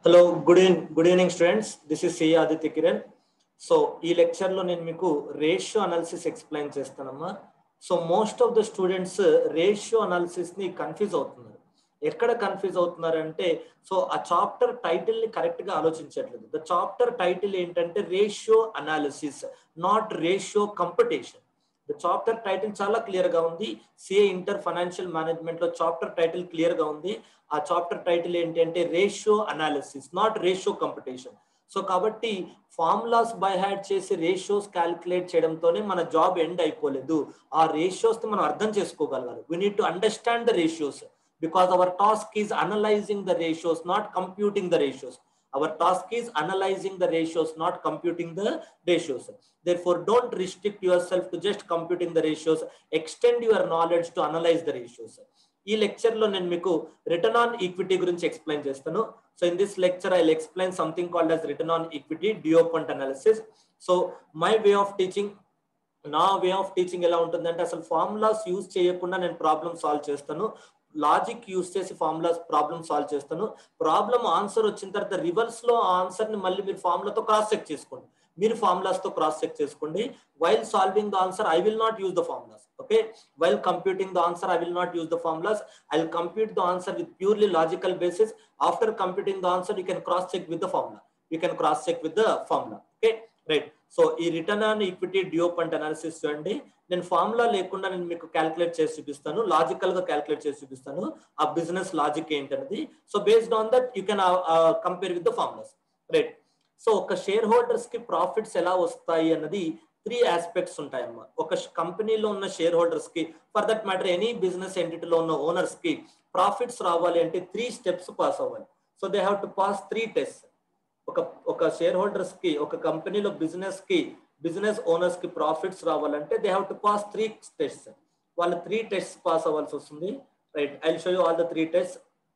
Hello good evening good evening students this is C Aditya Kiran so ఈ lecture లో నేను మీకు రేషియో అనాలిసిస్ ఎక్స్ప్లెయిన్ చేస్తానమ్మా so most of the students ratio analysis ని confuse అవుతున్నారు ఎక్కడ కన్ఫ్యూజ్ అవుతున్నారంటే సో ఆ చాప్టర్ టైటిల్ ని కరెక్ట్ గా ఆలోచించట్లేదు ద చాప్టర్ టైటిల్ ఏంటంటే ratio analysis not ratio computation the chapter title చాలా క్లియర్ గా ఉంది సిఏ ఇంటర్ ఫైనాన్షియల్ మేనేజ్మెంట్ లో చాప్టర్ టైటిల్ క్లియర్ గా ఉంది ఆ చాప్టర్ టైటిల్ ఏంటి అంటే ratio analysis not ratio computation so కాబట్టి ఫార్ములాస్ బై హ్యాడ్ చేసి రేషియోస్ క్యాలిక్యులేట్ చేయడంతోనే మన జాబ్ ఎండ్ అయిపోలేదు ఆ రేషియోస్ మనం అర్థం చేసుకోగలగాలి we need to understand the ratios because our task is analysing the ratios not computing the ratios our task is analyzing the ratios not computing the ratios therefore don't restrict yourself to just computing the ratios extend your knowledge to analyze the ratios ఈ lecture లో నేను మీకు return on equity గురించి explain చేస్తాను so in this lecture I explain something called as return on equity DuPont analysis so my way of teaching నా way of teaching ఎలా ఉంటుందంటే అసలు ఫార్ములాస్ యూజ్ చేయకుండా నేను ప్రాబ్లమ్ సాల్వ్ చేస్తాను లాజిక్ యూస్ చేసి ఫార్ములాస్ ప్రాబ్లమ్ సాల్వ్ చేస్తాను problem answer వచ్చిన తర్వాత రివర్స్ లో ఆన్సర్ ని మళ్ళీ మీరు ఫార్ములాతో క్రాస్ చెక్ చేసుకోండి మీరు ఫార్ములాస్ తో క్రాస్ చెక్ చేసుకోండి while solving the answer I will not use the formulas okay while computing the answer I will not use the formulas I will compute the answer with purely logical basis after computing the answer you can cross check with the formula you can cross check with the formula okay right so ఈ return on equity DuPont analysis చూడండి నేను formula లేకుండా నేను మీకు calculate చేసి చూపిస్తాను logical గా calculate చేసి చూపిస్తాను ఆ బిజినెస్ లాజిక్ ఏంటనేది so based on that you can compare with the formulas right so ఒక షేర్ హోల్డర్స్ కి ప్రాఫిట్స్ ఎలా వస్తాయి అన్నది త్రీ ఆస్పెక్ట్స్ ఉంటాయమ్మా ఒక కంపెనీలో ఉన్న షేర్ హోల్డర్స్ కి for that matter any business ఎంటిటీలో ఉన్న ఓనర్స్ కి ప్రాఫిట్స్ రావాలి అంటే త్రీ స్టెప్స్ పాస్ అవ్వాలి so they have to pass three test ఒక ఒక షేర్ హోల్డర్స్ కి ఒక కంపెనీలో బిజినెస్ కి బిజినెస్ ఓనర్స్ కి ప్రాఫిట్స్ రావాలంటే they have to pass three test వాళ్ళు త్రీ టెస్ట్ పాస్ అవ్వాల్సి వస్తుంది right I show you all the three test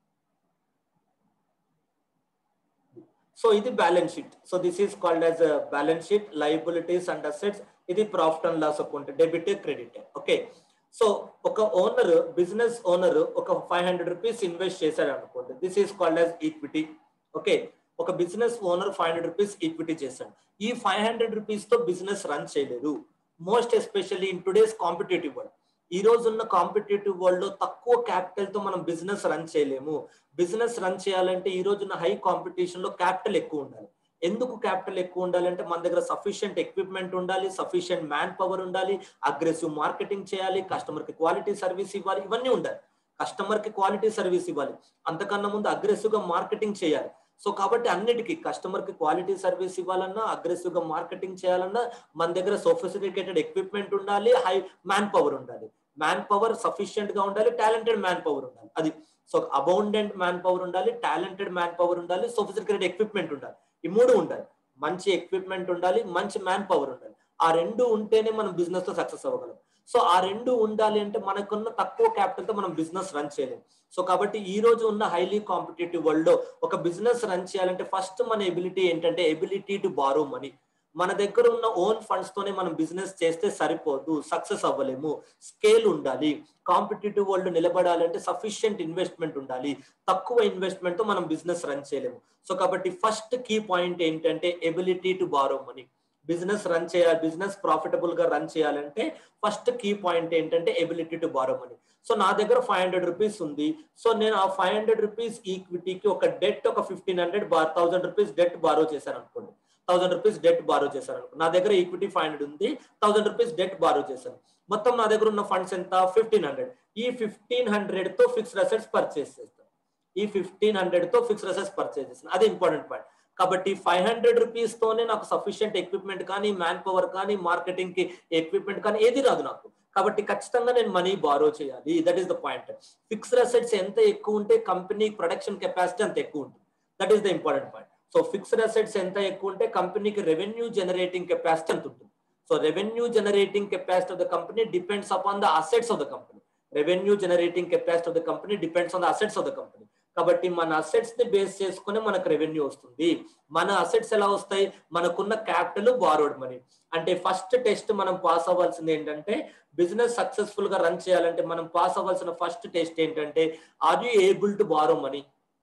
so ఇది balance sheet so this is called as balance sheet liabilities and assets ఇది profit and loss account debit credit okay so ఒక owner business owner ఒక five hundred rupees invest చేశాడు అనుకోండి this is called as equity okay ఒక business owner five hundred rupees equity చేశాడు ఈ five hundred rupees తో business run చేయలేదు most especially in today's competitive world ఈ రోజు ఉన్న కాంపిటేటివ్ వరల్డ్ లో తక్కువ క్యాపిటల్ తో మనం బిజినెస్ రన్ చేయలేము బిజినెస్ రన్ చేయాలంటే ఈ రోజున్న హై కాంపిటీషన్ లో క్యాపిటల్ ఎక్కువ ఉండాలి ఎందుకు క్యాపిటల్ ఎక్కువ ఉండాలంటే మన దగ్గర సఫిషియంట్ ఎక్విప్మెంట్ ఉండాలి సఫిషియంట్ మ్యాన్ పవర్ ఉండాలి అగ్రెసివ్ మార్కెటింగ్ చేయాలి కస్టమర్ కి క్వాలిటీ సర్వీస్ ఇవ్వాలి ఇవన్నీ ఉండాలి కస్టమర్ కి క్వాలిటీ సర్వీస్ ఇవ్వాలి అంతకన్నా ముందు అగ్రెసివ్ గా మార్కెటింగ్ చేయాలి సో కాబట్టి అన్నిటికీ కస్టమర్ కి క్వాలిటీ సర్వీస్ ఇవ్వాలన్నా అగ్రెసివ్ గా మార్కెటింగ్ చేయాలన్నా మన దగ్గర సోఫిస్టికేటెడ్ ఎక్విప్మెంట్ ఉండాలి హై మ్యాన్ పవర్ ఉండాలి మ్యాన్ పవర్ సఫిషియంట్ గా ఉండాలి టాలెంటెడ్ మ్యాన్ పవర్ ఉండాలి అది సో అబౌండెంట్ మ్యాన్ పవర్ ఉండాలి టాలెంటెడ్ మ్యాన్ పవర్ ఉండాలి సోఫిస్టికేటెడ్ ఎక్విప్మెంట్ ఉండాలి ఈ మూడు ఉండాలి మంచి ఎక్విప్మెంట్ ఉండాలి మంచి మ్యాన్ పవర్ ఉండాలి ఆ రెండు ఉంటేనే మనం బిజినెస్ లో సక్సెస్ అవ్వగలం సో ఆ రెండు ఉండాలి అంటే మనకున్న తక్కువ క్యాపిటల్ తో మనం బిజినెస్ రన్ చేయలేం సో కాబట్టి ఈ రోజు ఉన్న హైలీ కాంపిటేటివ్ వరల్డ్ లో ఒక బిజినెస్ రన్ చేయాలంటే ఫస్ట్ మన ఎబిలిటీ ఏంటంటే ఎబిలిటీ టు బారో మనీ మన దగ్గర ఉన్న ఓన్ ఫండ్స్ తోనే మనం బిజినెస్ చేస్తే సరిపోదు సక్సెస్ అవ్వలేము స్కేల్ ఉండాలి కాంపిటేటివ్ వరల్డ్ నిలబడాలంటే సఫిషియంట్ ఇన్వెస్ట్మెంట్ ఉండాలి తక్కువ ఇన్వెస్ట్మెంట్ తో మనం బిజినెస్ రన్ చేయలేము సో కాబట్టి ఫస్ట్ కీ పాయింట్ ఏంటంటే ability to borrow money business run చేయాలి బిజినెస్ ప్రాఫిటబుల్ గా రన్ చేయాలంటే ఫస్ట్ కీ పాయింట్ ఏంటంటే ability to borrow money so నా దగ్గర ఫైవ్ హండ్రెడ్ రూపీస్ ఉంది సో నేను ఆ ఫైవ్ హండ్రెడ్ రూపీస్ ఈక్విటీకి ఒక డెట్ ఒక ఫిఫ్టీన్ హండ్రెడ్ బార్ థౌసండ్ రూపీస్ డెట్ బారో చేశాను అనుకోండి థౌసండ్ రూపీస్ డెట్ బారో చేశాను అనుకో నా దగ్గర ఈక్విటీ ఫైవ్ హండ్రెడ్ ఉంది థౌసండ్ రూపీస్ డెట్ బారో చేశాను మొత్తం నా దగ్గర ఉన్న ఫండ్స్ ఎంత ఫిఫ్టీన్ హండ్రెడ్ ఈ ఫిఫ్టీన్ హండ్రెడ్ తో ఫిక్స్డ్ అసెట్స్ పర్చేస్ చేస్తాను ఈ ఫిఫ్టీన్ హండ్రెడ్ తో ఫిక్స్డ్ అసెట్స్ పర్చేస్ చేస్తాను అది ఇంపార్టెంట్ పాయింట్ కాబట్టి ఫైవ్ హండ్రెడ్ రూపీస్ తోనే నాకు సఫిషియంట్ ఎక్విప్మెంట్ కానీ మ్యాన్ పవర్ కానీ మార్కెటింగ్ కి ఎక్విప్మెంట్ కానీ ఏది రాదు నాకు కాబట్టి ఖచ్చితంగా నేను మనీ బారో చేయాలి that is the point fixed assets ఎంత ఎక్కువ ఉంటే కంపెనీ ప్రొడక్షన్ కెపాసిటీ అంత ఎక్కువ ఉంటుంది that is the important point so fixed assets ఎంత ఎక్కువ ఉంటే కంపెనీకి రెవెన్యూ జనరేటింగ్ కెపాసిటీ ఎంత ఉంటుంది so revenue generating capacity of the company depends upon the assets of the company revenue generating capacity of the company depends on the assets of the company కాబట్టి మన assets ని base చేసుకుని మనకు revenue వస్తుంది మన assets ఎలా వస్తాయి మనకున్న క్యాపిటల్ బారోడ్ మనీ అంటే ఫస్ట్ టెస్ట్ మనం పాస్ అవ్వాల్సింది ఏంటంటే బిజినెస్ సక్సెస్ఫుల్ గా రన్ చేయాలంటే మనం పాస్ అవ్వాల్సిన ఫస్ట్ టెస్ట్ ఏంటంటే are you able to borrow money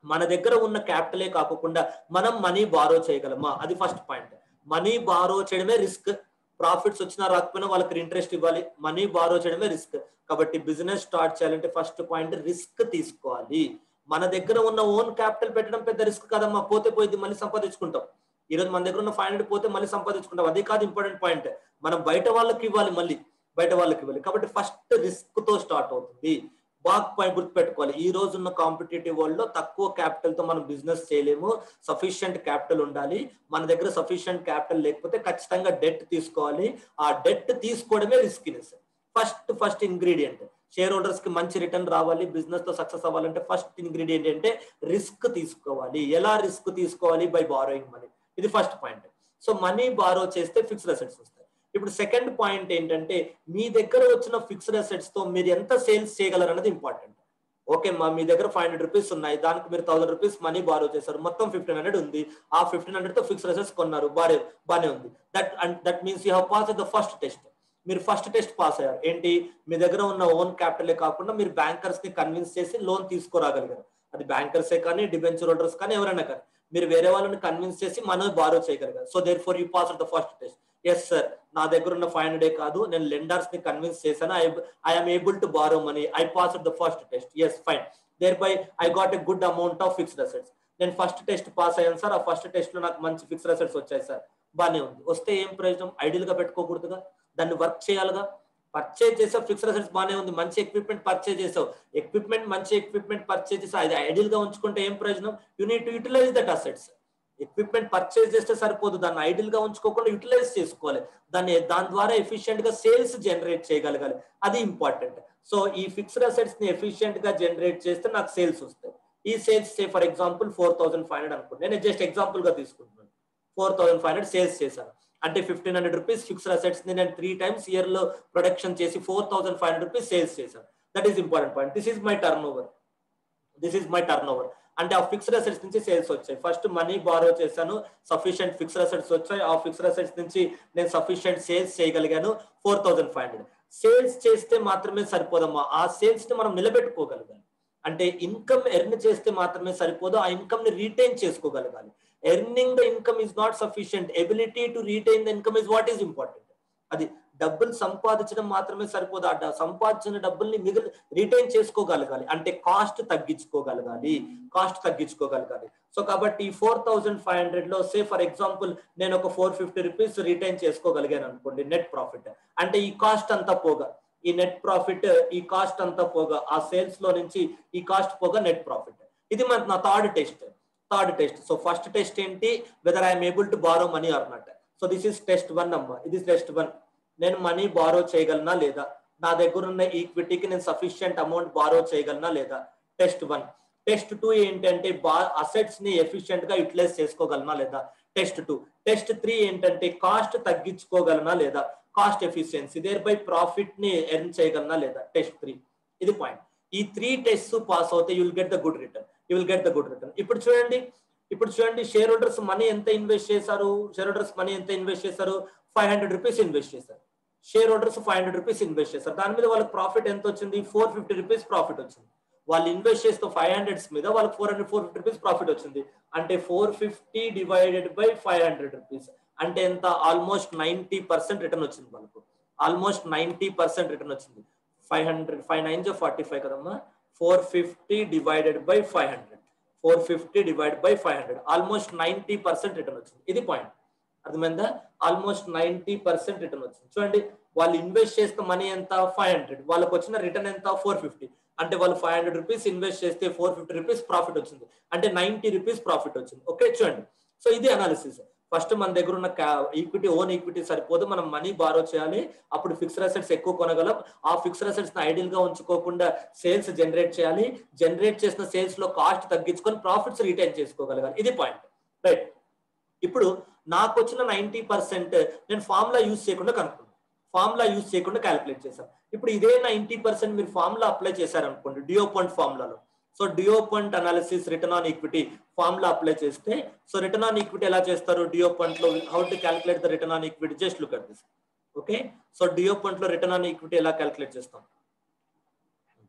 మన దగ్గర ఉన్న క్యాపిటలే కాకుండా మనం మనీ బారో చేయగలమా అది ఫస్ట్ పాయింట్ మనీ బారో చేయడమే రిస్క్ ప్రాఫిట్స్ వచ్చినా రాకపోయినా వాళ్ళకి ఇంట్రెస్ట్ ఇవ్వాలి మనీ బారో చేయడమే రిస్క్ కాబట్టి బిజినెస్ స్టార్ట్ చేయాలంటే ఫస్ట్ పాయింట్ రిస్క్ తీసుకోవాలి మన దగ్గర ఉన్న ఓన్ క్యాపిటల్ పెట్టడం పెద్ద రిస్క్ కదమ్మా పోతే పోయింది మళ్ళీ సంపాదించుకుంటాం ఈ రోజు మన దగ్గర ఉన్న ఫైవ్ హండ్రెడ్ పోతే మళ్ళీ సంపాదించుకుంటాం అది కాదు ఇంపార్టెంట్ పాయింట్ మనం బయట వాళ్ళకి ఇవ్వాలి మళ్ళీ బయట వాళ్ళకి ఇవ్వాలి కాబట్టి ఫస్ట్ రిస్క్ తో స్టార్ట్ అవుతుంది బాగా పాయింట్ గుర్తుపెట్టుకోవాలి ఈ రోజు ఉన్న కాంపిటేటివ్ వరల్డ్ లో తక్కువ క్యాపిటల్ తో మనం బిజినెస్ చేయలేము సఫిషియంట్ క్యాపిటల్ ఉండాలి మన దగ్గర సఫిషియంట్ క్యాపిటల్ లేకపోతే ఖచ్చితంగా డెట్ తీసుకోవాలి ఆ డెట్ తీసుకోవడమే riskiness first first ingredient share holders కి మంచి రిటర్న్ రావాలి బిజినెస్ తో సక్సెస్ అవ్వాలంటే ఫస్ట్ ఇంగ్రీడియంట్ అంటే రిస్క్ తీసుకోవాలి ఎలా రిస్క్ తీసుకోవాలి బై బారోయింగ్ మనీ ఇది first point so money borrow చేస్తే ఫిక్స్డ్ అసెట్స్ వస్తాయి ఇప్పుడు సెకండ్ పాయింట్ ఏంటంటే మీ దగ్గర వచ్చిన ఫిక్స్డ్ అసెట్స్ తో మీరు ఎంత సేల్స్ చేయగలరు అనేది ఇంపార్టెంట్ ఓకే మా మీ దగ్గర ఫైవ్ హండ్రెడ్ రూపీస్ ఉన్నాయి దానికి మీరు థౌసండ్ రూపీస్ మనీ బారో చేశారు మొత్తం ఫిఫ్టీన్ హండ్రెడ్ ఉంది ఆ ఫిఫ్టీన్ హండ్రెడ్ తో ఫిక్స్డ్ అసెట్స్ కొన్నారు బారే బానే ఉంది that that means you have pass the first test మీరు ఫస్ట్ టెస్ట్ పాస్ అయ్యారు ఏంటి మీ దగ్గర ఉన్న ఓన్ క్యాపిటలే కాకుండా మీరు బ్యాంకర్స్ ని కన్విన్స్ చేసి లోన్ తీసుకురాగలిగారు అది బ్యాంకర్సే కానీ డిబెంచర్ హోల్డర్స్ కానీ ఎవరైనా కానీ మీరు వేరే వాళ్ళని కన్విన్స్ చేసి మనం బారో చేయగలిగారు so therefore you pass the first test yes sir నా దగ్గర ఉన్న ఫైవ్ హండ్రెడ్ కాదు నేను లెండర్స్ ని కన్విన్స్ చేశాను I I'm able to borrow money I pass the first test yes fine thereby I got a good amount of fixed assets నేను first test pass అయ్యాను sir ఆ first test లో నాకు మంచి fixed assets వచ్చాయి sir బానే ఉంది వస్తే ఏం ప్రయోజనం ఐడియల్ గా పెట్టుకోకూడదుగా దాన్ని వర్క్ చేయాలిగా పర్చేజ్ చేసావు ఫిక్స్డ్ అసెట్స్ బానే ఉంది మంచి ఎక్విప్మెంట్ పర్చేజ్ చేసావు ఎక్విప్మెంట్ మంచి ఎక్విప్మెంట్ పర్చేజ్ చేసావు అది ఐడియల్ గా ఉంచుకుంటే ఏం ప్రయోజనం you need to utilise that assets equipment purchase చేస్తే సరిపోదు దాన్ని ఐడిల్ గా ఉంచుకోకుండా యూటిలైజ్ చేసుకోవాలి దాన్ని దాని ద్వారా ఎఫిషియెంట్ గా సేల్స్ జనరేట్ చేయగలగాలి అది ఇంపార్టెంట్ సో ఈ ఫిక్స్డ్ అసెట్స్ ని ఎఫిషియెంట్ గా జనరేట్ చేస్తే నాకు సేల్స్ వస్తాయి ఈ sales say for example four thousand five hundred అనుకోండి నేను జస్ట్ ఎగ్జాంపుల్ గా తీసుకుంటున్నాను four thousand five hundred sales చేశాను అంటే fifteen hundred rupees fixed assets ని నేను త్రీ టైమ్స్ ఇయర్ లో ప్రొడక్షన్ చేసి four thousand five hundred rupees sales చేశాను that is important point this is my turnover this is my turnover అంటే ఆ fixed assets నుంచి sales వచ్చాయి first money borrow చేశాను సఫిషియంట్ ఫిక్స్డ్ అసెట్స్ వచ్చాయి ఆ ఫిక్స్డ్ అసెట్స్ నుంచి నేను సఫిషియంట్ సేల్స్ చేయగలిగాను four thousand five hundred sales చేస్తే మాత్రమే సరిపోదమ్మా ఆ సేల్స్ ని మనం నిలబెట్టుకోగలగాలి అంటే ఇన్కమ్ ఎర్న్ చేస్తే మాత్రమే సరిపోదు ఆ ఇన్కమ్ ని రీటైన్ చేసుకోగలగాలి earning the income is not sufficient ability to retain the income is what is important అది డబ్బులు సంపాదించడం మాత్రమే సరిపోదు ఆ సంపాదించిన డబ్బుల్ని మిగిలి రిటైన్ చేసుకోగలగాలి అంటే కాస్ట్ తగ్గించుకోగలగాలి కాస్ట్ తగ్గించుకోగలగాలి సో కాబట్టి ఫోర్ థౌసండ్ ఫైవ్ హండ్రెడ్ లో సే ఫర్ ఎగ్జాంపుల్ నేను ఒక ఫోర్ ఫిఫ్టీ రూపీస్ రిటైన్ చేసుకోగలిగాను అనుకోండి నెట్ ప్రాఫిట్ అంటే ఈ కాస్ట్ అంతా పోగా ఈ నెట్ ప్రాఫిట్ ఈ కాస్ట్ అంతా పోగా ఆ సేల్స్ లో నుంచి ఈ కాస్ట్ పోగా నెట్ ప్రాఫిట్ ఇది మన నా third test third test so first test ఏంటి whether I'm able to borrow money or not so this is test one అమ్మా ఇది టెస్ట్ వన్ నేను మనీ బారో చేయగలనా లేదా నా దగ్గర ఉన్న ఈక్విటీకి నేను సఫిషియంట్ అమౌంట్ బారో చేయగలనా లేదా టెస్ట్ వన్ టెస్ట్ టూ ఏంటంటే బా అసెట్స్ ని ఎఫిషియెంట్ గా యూటిలైజ్ చేసుకోగలనా లేదా టెస్ట్ టూ టెస్ట్ త్రీ ఏంటంటే కాస్ట్ తగ్గించుకోగలనా లేదా cost efficiency thereby profit ని ఎర్న్ చేయగలనా లేదా టెస్ట్ త్రీ ఇది పాయింట్ ఈ త్రీ టెస్ట్ పాస్ అవుతే you will get the good return you will get the good return ఇప్పుడు చూడండి ఇప్పుడు చూడండి షేర్ హోల్డర్స్ మనీ ఎంత ఇన్వెస్ట్ చేశారు షేర్ హోల్డర్స్ మనీ ఎంత ఇన్వెస్ట్ చేశారు ఫైవ్ హండ్రెడ్ రూపీస్ ఇన్వెస్ట్ చేశారు share holders five hundred rupees invest చేశారు దాని మీద వాళ్ళకి ప్రాఫిట్ ఎంత వచ్చింది ఫోర్ ఫిఫ్టీ రూపీస్ ప్రాఫిట్ వచ్చింది వాళ్ళు ఇన్వెస్ట్ చేస్తే ఫైవ్ హండ్రెడ్స్ మీద వాళ్ళకి four hundred four fifty rupees profit వచ్చింది అంటే four fifty divided by five hundred rupees అంటే ఎంత ఆల్మోస్ట్ నైన్టీ పర్సెంట్ రిటర్న్ వచ్చింది వాళ్ళకు ఆల్మోస్ట్ నైన్టీ పర్సెంట్ రిటర్న్ వచ్చింది ఫైవ్ హండ్రెడ్ ఫైవ్ నైన్ జో ఫార్టీ ఫైవ్ కదమ్మా four fifty divided by five hundred four fifty divide by five hundred almost ninety percent return వచ్చింది ఇది point అర్థమైందా almost ninety percent return వచ్చింది చూడండి వాళ్ళు invest చేస్తే మనీ ఎంత ఫైవ్ హండ్రెడ్ వాళ్ళకి వచ్చిన రిటర్న్ ఎంత ఫోర్ ఫిఫ్టీ అంటే వాళ్ళు ఫైవ్ హండ్రెడ్ రూపీస్ ఇన్వెస్ట్ చేస్తే ఫోర్ ఫిఫ్టీ రూపీస్ ప్రాఫిట్ వచ్చింది అంటే నైన్టీ రూపీస్ ప్రాఫిట్ వచ్చింది ఓకే చూడండి సో ఇది అనాలిసిస్ ఫస్ట్ మన దగ్గర ఉన్న ఈక్విటీ ఓన్ ఈక్విటీ సరిపోదు మనం మనీ బారో చేయాలి అప్పుడు ఫిక్స్డ్ అసెట్స్ ఎక్కువ కొనగలం ఆ ఫిక్స్డ్ అసెట్స్ ఐడియల్ గా ఉంచుకోకుండా సేల్స్ జనరేట్ చేయాలి జనరేట్ చేసిన సేల్స్ లో కాస్ట్ తగ్గించుకొని ప్రాఫిట్స్ రిటైన్ చేసుకోగలగాలి ఇది పాయింట్ రైట్ ఇప్పుడు నాకు వచ్చిన నైన్టీ పర్సెంట్ నేను ఫార్ములా యూజ్ చేయకుండా కనుక్కున్నాను ఫార్ములా యూజ్ చేయకుండా క్యాలిక్యులేట్ చేశాను ఇప్పుడు ఇదే నైన్టీ పర్సెంట్ మీరు ఫార్ములా అప్లై చేశారనుకోండి డియో పాయింట్ ఫార్ములాలో so DuPont analysis return on equity formula apply చేస్తే సో రిటర్న్ ఆన్ ఈక్విటీ ఎలా చేస్తారు డియో పాయింట్ లో how to calculate the return on equity just look at this okay so DuPont లో return on equity ఎలా calculate చేస్తాం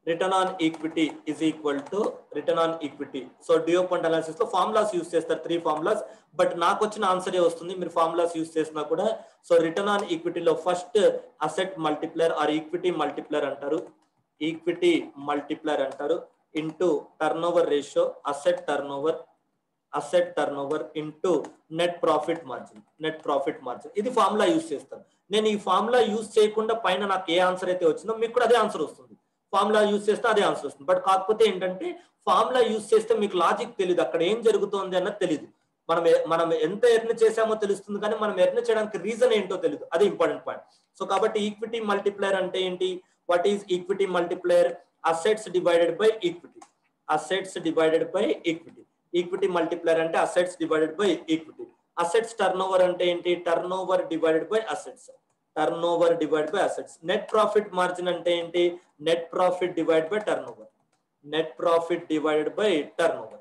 return on equity is equal to return on equity so DuPont analysis లో formulas use చేస్తారు three formulas but నాకు వచ్చిన answer ఏ వస్తుంది మీరు formulas use చేసినా కూడా సో రిటర్న్ ఆన్ ఈక్విటీలో first asset multiplier or equity multiplier అంటారు ఈక్విటీ మల్టిప్లర్ అంటారు into turnover ratio asset turnover asset turnover into net profit margin net profit margin ఇది formula use చేస్తాను నేను ఈ formula use చేయకుండా పైన నాకు ఏ ఆన్సర్ అయితే వచ్చిందో మీకు కూడా అదే ఆన్సర్ వస్తుంది ఫార్ములా యూస్ చేస్తే అదే ఆన్సర్ వస్తుంది బట్ కాకపోతే ఏంటంటే ఫార్ములా యూస్ చేస్తే మీకు లాజిక్ తెలియదు అక్కడ ఏం జరుగుతోంది అన్నది తెలియదు మనం ఎ- మనం ఎంత ఎర్న్ చేసామో తెలుస్తుంది కానీ మనం ఎర్న్ చేయడానికి రీజన్ ఏంటో తెలియదు అది ఇంపార్టెంట్ పాయింట్ సో కాబట్టి ఈక్విటీ మల్టిప్లైర్ అంటే ఏంటి what is equity multiplier assets divided by equity assets divided by equity equity multiplier అంటే assets divided by equity assets turnover అంటే ఏంటి turnover divided by assets turnover divide by assets net profit margin అంటే ఏంటి net profit divide by turnover net profit divided by turnover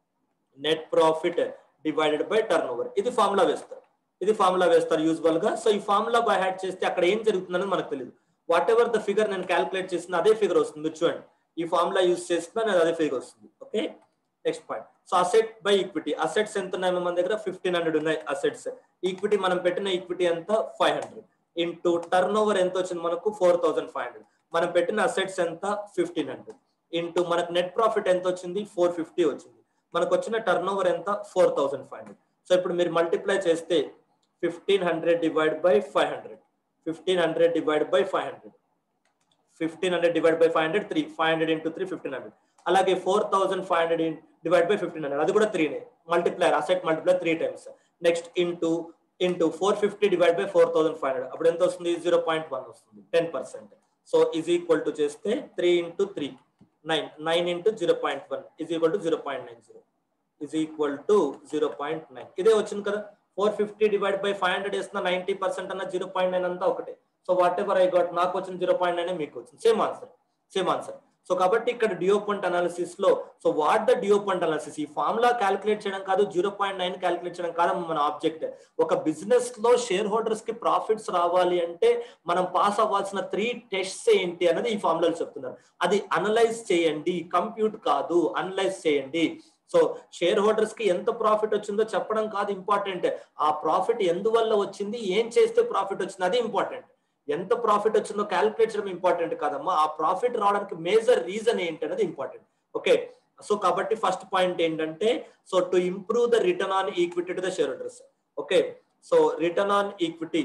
net profit divided by turnover ఇది formula వేస్తారు ఇది formula వేస్తారు usual గా so ఈ formula by heart చేస్తే అక్కడ ఏం జరుగుతుందని మనకు తెలియదు వాట్ ఎవర్ ద ఫిగర్ నేను క్యాల్కులేట్ చేసిన అదే ఫిగర్ వస్తుంది మీరు చూడండి ఈ ఫార్ములా యూస్ చేస్తున్నా నేను అదే ఫిగర్ వస్తుంది okay next point so asset by equity assets ఎంత ఉన్నాయి మన దగ్గర ఫిఫ్టీన్ హండ్రెడ్ ఉన్నాయి అసెట్స్ ఈక్విటీ మనం పెట్టిన ఈక్విటీ ఎంత five hundred into turnover ఎంత వచ్చింది మనకు ఫోర్ థౌసండ్ ఫైవ్ హండ్రెడ్ మనం పెట్టిన అసెట్స్ ఎంత ఫిఫ్టీన్ హండ్రెడ్ ఇంటూ మనకు నెట్ ప్రాఫిట్ ఎంత వచ్చింది ఫోర్ ఫిఫ్టీ వచ్చింది మనకు వచ్చిన టర్న్ ఓవర్ ఎంత four thousand five hundred so ఇప్పుడు మీరు మల్టిప్లై చేస్తే fifteen hundred divide by five hundred fifteen hundred divide by five hundred fifteen hundred divide by five hundred three five hundred into three fifteen hundred అలాగే four thousand five hundred divide by fifteen hundred అది కూడా త్రీనే multiplier asset multiplier three times next into into four fifty divide by four thousand five hundred అప్పుడు ఎంత వస్తుంది zero point one వస్తుంది ten percent so is equal to చేస్తే three into three nine nine into zero point one is equal to zero point nine zero is equal to zero point nine ఇదే వచ్చింది కదా four fifty divide by five hundred వేసిన ninety percent అన్న zero point nine అంతా ఒకటే so whatever I got నాకు వచ్చిన zero point nine మీకు వచ్చింది same answer same answer so కాబట్టి ఇక్కడ డియోపంట్ అనాలిసిస్ లో so what the DuPont analysis ఈ ఫార్ములా క్యాలిక్యులేట్ చేయడం కాదు జీరో పాయింట్ నైన్ క్యాలిక్యులేట్ చేయడం కాదు మన ఆబ్జెక్ట్ ఒక బిజినెస్ లో షేర్ హోల్డర్స్ కి ప్రాఫిట్స్ రావాలి అంటే మనం పాస్ అవ్వాల్సిన త్రీ టెస్ట్స్ ఏంటి అన్నది ఈ ఫార్ములాలు చెప్తున్నారు అది అనలైజ్ చేయండి కంప్యూట్ కాదు అనలైజ్ చేయండి సో షేర్ హోల్డర్స్ కి ఎంత ప్రాఫిట్ వచ్చిందో చెప్పడం కాదు ఇంపార్టెంట్ ఆ ప్రాఫిట్ ఎందువల్ల వచ్చింది ఏం చేస్తే ప్రాఫిట్ వచ్చింది అది ఇంపార్టెంట్ ఎంత ప్రాఫిట్ వచ్చిందో క్యాలిక్యులేట్ చేయడం ఇంపార్టెంట్ కాదమ్మా ఆ ప్రాఫిట్ రావడానికి మేజర్ రీజన్ ఏంటి అనేది ఇంపార్టెంట్ ఓకే సో కాబట్టి ఫస్ట్ పాయింట్ ఏంటంటే so to improve the return on equity to the shareholders okay so return on equity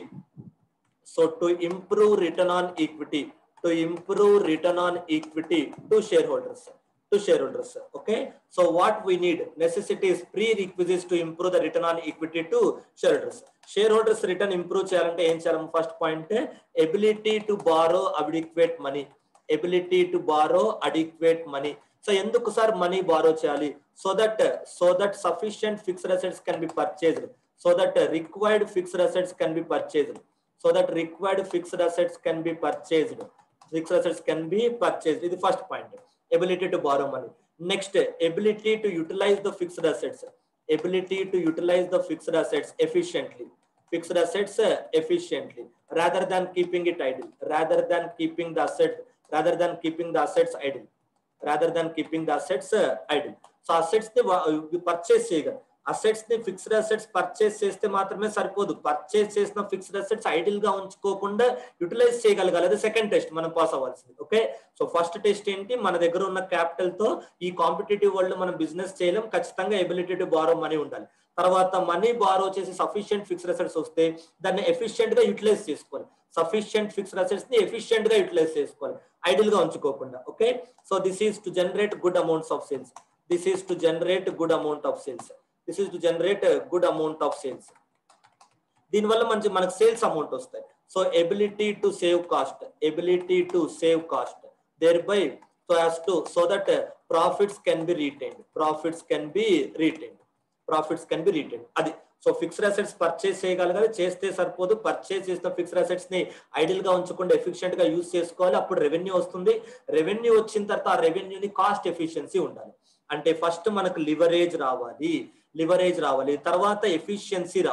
so to improve return on equity to improve return on equity to shareholders to shareholders. Okay. So what we need necessities prerequisites to improve the return on equity to shareholders. Shareholders return improve చేయాలంటే ఏం చేయాలి first point ability to borrow adequate money ability to borrow adequate money so ఎందుకు sir money borrow చేయాలి so that so that sufficient fixed assets can be purchased so that required fixed assets can be purchased so that required fixed assets can be purchased fixed assets can be purchased ఇది first point ability to borrow money. Next, ability to utilize the fixed assets. Ability to utilize the fixed assets efficiently. Fixed assets uh, efficiently rather than keeping it idle. Rather than keeping the asset, rather than keeping the assets idle. Rather than keeping the assets uh, idle. So assets ని purchase చేయగలరు assets ని fixed assets purchase చేస్తే మాత్రమే సరిపోదు purchase చేసిన fixed assets idol గా ఉంచుకోకుండా utilize చేయగలగాలి అది సెకండ్ టెస్ట్ మనం పాస్ అవ్వాల్సింది ఓకే సో ఫస్ట్ టెస్ట్ ఏంటి మన దగ్గర ఉన్న క్యాపిటల్ తో ఈ కాంపిటేటివ్ వరల్డ్ మనం బిజినెస్ చేయలేం ఖచ్చితంగా ఎబిలిటీ టు బారో మనీ ఉండాలి తర్వాత మనీ బారో చేసి సఫిషియంట్ ఫిక్స్డ్ అసెట్స్ వస్తే దాన్ని ఎఫిషియెంట్ గా యూటిలైజ్ చేసుకోవాలి సఫిషియంట్ ఫిక్స్డ్ అసెట్స్ ని ఎఫిషియెంట్ గా యూటిలైజ్ చేసుకోవాలి ఐడిల్ గా ఉంచుకోకుండా okay so this is to generate good amounts of sales this is to generate good amount of sales this is to generate good amount of sales దీనివల్ల మంచి మనకు sales amount వస్తాయి so ability to save cost ability to save cost there by so as to so that profits can be retained profits can be retained profits can be retained అది so fixed assets purchase చేయగలగాలి చేస్తే సరిపోదు purchase చేసిన fixed assets ని idol గా ఉంచకుండా efficient గా use చేసుకోవాలి అప్పుడు రెవెన్యూ వస్తుంది రెవెన్యూ వచ్చిన తర్వాత ఆ రెవెన్యూని కాస్ట్ ఎఫిషియన్సీ ఉండాలి అంటే ఫస్ట్ మనకు లివరేజ్ రావాలి లివరేజ్ రావాలి తర్వాత ఎఫిషియన్సీ రావాలి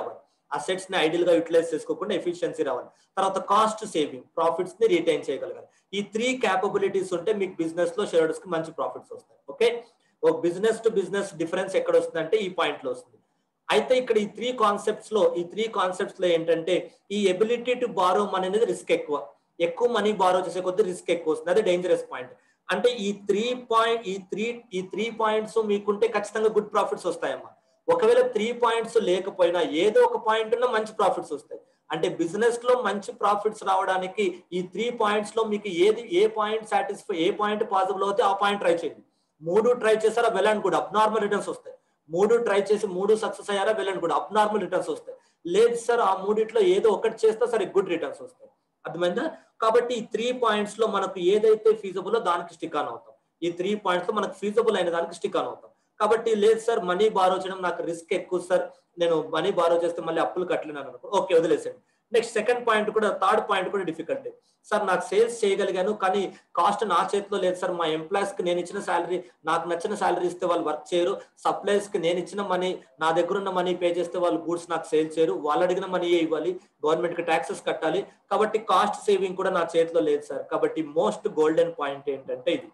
అసెట్స్ ని ఐడియల్ గా యూటిలైజ్ చేసుకోకుండా ఎఫిషియన్సీ రావాలి తర్వాత కాస్ట్ సేవింగ్ ప్రాఫిట్స్ ని రిటైన్ చేయగలగాలి ఈ త్రీ క్యాపబిలిటీస్ ఉంటే మీకు బిజినెస్ లో షేర్స్ కి మంచి ప్రాఫిట్స్ వస్తాయి ఓకే ఒక బిజినెస్ టు బిజినెస్ డిఫరెన్స్ ఎక్కడ వస్తుందంటే ఈ పాయింట్ లో వస్తుంది అయితే ఇక్కడ ఈ త్రీ కాన్సెప్ట్స్ లో ఈ త్రీ కాన్సెప్ట్స్ లో ఏంటంటే ఈ ఎబిలిటీ టు బారో మనీ అనేది రిస్క్ ఎక్కువ ఎక్కువ మనీ బారో చేసే కొద్ది రిస్క్ ఎక్కువ వస్తుంది అదే డేంజరస్ పాయింట్ అంటే ఈ త్రీ పాయింట్ ఈ త్రీ ఈ త్రీ పాయింట్స్ మీకుంటే ఖచ్చితంగా గుడ్ ప్రాఫిట్స్ వస్తాయమ్మా ఒకవేళ త్రీ పాయింట్స్ లేకపోయినా ఏదో ఒక పాయింట్ ఉన్న మంచి ప్రాఫిట్స్ వస్తాయి అంటే బిజినెస్ లో మంచి ప్రాఫిట్స్ రావడానికి ఈ త్రీ పాయింట్స్ లో మీకు ఏది ఏ పాయింట్ సాటిస్ఫై ఏ పాయింట్ పాసిబుల్ అవుతే ఆ పాయింట్ ట్రై చేయండి మూడు ట్రై చేస్తారా well and good abnormal returns వస్తాయి మూడు ట్రై చేసి మూడు సక్సెస్ అయ్యారా well and good abnormal returns వస్తాయి లేదు సార్ ఆ మూడిట్లో ఏదో ఒకటి చేస్తే సరే గుడ్ రిటర్న్స్ వస్తాయి అర్థమైందా కాబట్టి ఈ త్రీ పాయింట్స్ లో మనకు ఏదైతే ఫీజబుల్ దానికి స్టిక్ ఆన్ అవుతాం ఈ త్రీ పాయింట్స్ లో మనకు ఫీజబుల్ అయిన దానికి స్టిక్ ఆన్ అవుతాం కాబట్టి లేదు సార్ మనీ బారో చేయడం నాకు రిస్క్ ఎక్కువ సార్ నేను మనీ బారో చేస్తే మళ్ళీ అప్పులు కట్టలేను అనుకో ఓకే వదిలేసండి నెక్స్ట్ సెకండ్ పాయింట్ కూడా థర్డ్ పాయింట్ కూడా డిఫికల్ట్ సార్ నాకు సేల్స్ చేయగలిగాను కానీ కాస్ట్ నా చేతిలో లేదు సార్ మా ఎంప్లాయీస్ కి నేను ఇచ్చిన శాలరీ నాకు నచ్చిన శాలరీ ఇస్తే వాళ్ళు వర్క్ చేయరు సప్లైస్ కి నేను ఇచ్చిన మనీ నా దగ్గర ఉన్న మనీ పే చేస్తే వాళ్ళు గూడ్స్ నాకు సేల్ చేయరు వాళ్ళు అడిగిన మనీ ఇవ్వాలి గవర్నమెంట్ కి ట్యాక్సెస్ కట్టాలి కాబట్టి కాస్ట్ సేవింగ్ కూడా నా చేతిలో లేదు సార్ కాబట్టి మోస్ట్ గోల్డెన్ పాయింట్ ఏంటంటే ఇది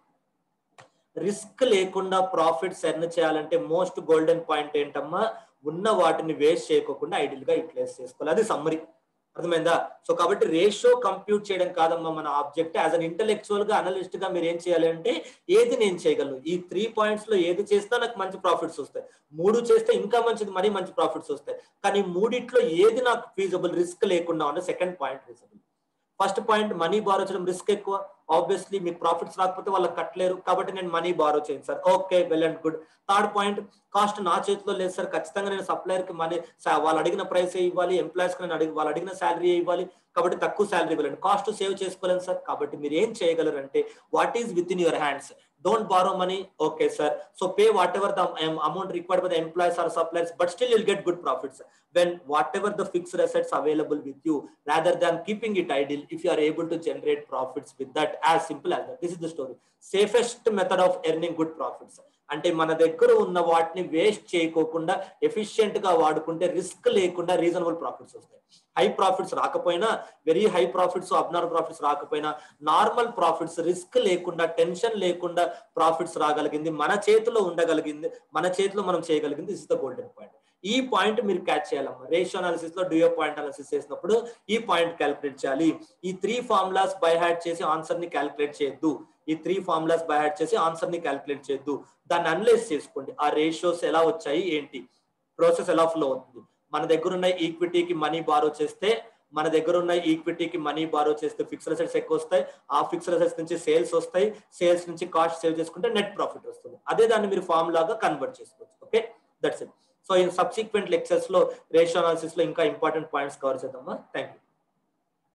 రిస్క్ లేకుండా ప్రాఫిట్స్ ఎర్న్ చేయాలంటే మోస్ట్ గోల్డెన్ పాయింట్ ఏంటమ్మా ఉన్న వాటిని వేస్ట్ చేయకోకుండా ఐడియల్ గా యూటిలైజ్ చేసుకోవాలి అది సమ్మరీ అర్థమైందా సో కాబట్టి రేషియో కంప్యూట్ చేయడం కాదమ్మా మన ఆబ్జెక్ట్ యాజ్ అన్ ఇంటెలెక్చువల్ గా అనలిస్ట్ గా మీరు ఏం చేయాలి అంటే ఏది నేను చేయగలను ఈ త్రీ పాయింట్స్ లో ఏది చేస్తే నాకు మంచి ప్రాఫిట్స్ వస్తాయి మూడు చేస్తే ఇంకా మంచిది మరీ మంచి ప్రాఫిట్స్ వస్తాయి కానీ మూడిట్లో ఏది నాకు ఫీజబుల్ రిస్క్ లేకుండా ఉన్న second point feasible first point money borrow చేయడం రిస్క్ ఎక్కువ ఆబ్వియస్లీ మీకు ప్రాఫిట్స్ రాకపోతే వాళ్ళకి కట్టలేరు కాబట్టి నేను మనీ బారో చేయను sir okay well and good third point cost నా చేతిలో లేదు సార్ ఖచ్చితంగా నేను సప్లయర్ కి మనీ వాళ్ళు అడిగిన ప్రైస్ ఇవ్వాలి ఎంప్లాయీస్ కి నేను అడిగి వాళ్ళు అడిగిన శాలరీ ఇవ్వాలి కాబట్టి తక్కువ శాలరీ ఇవ్వాలండి కాస్ట్ సేవ్ చేసుకోలేను సార్ కాబట్టి మీరు ఏం చేయగలరు అంటే what is within your hands don't borrow money okay sir so pay whatever the amount required by the employees or suppliers but still you'll get good profits when whatever the fixed assets available with you rather than keeping it idle if you are able to generate profits with that as simple as that this is the story safest method of earning good profits అంటే మన దగ్గర ఉన్న వాటిని waste చేయకోకుండా efficient గా వాడుకుంటే risk లేకుండా reasonable profits వస్తాయి హై ప్రాఫిట్స్ రాకపోయినా very high profits abnormal profits రాకపోయినా నార్మల్ ప్రాఫిట్స్ రిస్క్ లేకుండా టెన్షన్ లేకుండా ప్రాఫిట్స్ రాగలిగింది మన చేతిలో ఉండగలిగింది మన చేతిలో మనం చేయగలిగింది ఇస్ ద గోల్డెన్ పాయింట్ ఈ పాయింట్ మీరు క్యాచ్ చేయాలమ్మా రేషియో అనాలిసిస్ లో డ్యూయో పాయింట్ అనాలిసిస్ చేసినప్పుడు ఈ పాయింట్ క్యాలిక్యులేట్ చేయాలి ఈ త్రీ ఫార్ములాస్ బై హ్యాడ్ చేసి ఆన్సర్ ని క్యాలిక్యులేట్ చేయొద్దు ఈ త్రీ ఫార్ములాస్ బై హ్యాడ్ చేసి ఆన్సర్ ని క్యాలిక్యులేట్ చేయొద్దు దాన్ని అనలైజ్ చేసుకోండి ఆ రేషియోస్ ఎలా వచ్చాయి ఏంటి ప్రాసెస్ ఎలా ఫ్లో అవుతుంది మన దగ్గర ఉన్న ఈక్విటీకి మనీ బారో చేస్తే మన దగ్గర ఉన్న ఈక్విటీకి మనీ బారో చేస్తే ఫిక్స్డ్ అసెట్స్ ఎక్కువ వస్తాయి ఆ ఫిక్స్డ్ అసెట్స్ నుంచి సేల్స్ వస్తాయి సేల్స్ నుంచి కాస్ట్ సేవ్ చేసుకుంటే నెట్ ప్రాఫిట్ వస్తుంది అదే దాన్ని మీరు ఫార్మ్ లాగా కన్వర్ట్ చేసుకోవచ్చు ఓకే దట్స్ ఇట్ సో ఈ సబ్సిక్వెంట్ లెక్చర్స్ లో రేషియో అనాలిసిస్ లో ఇంకా ఇంపార్టెంట్ పాయింట్స్ కవర్ చేద్దామా థ్యాంక్ యూ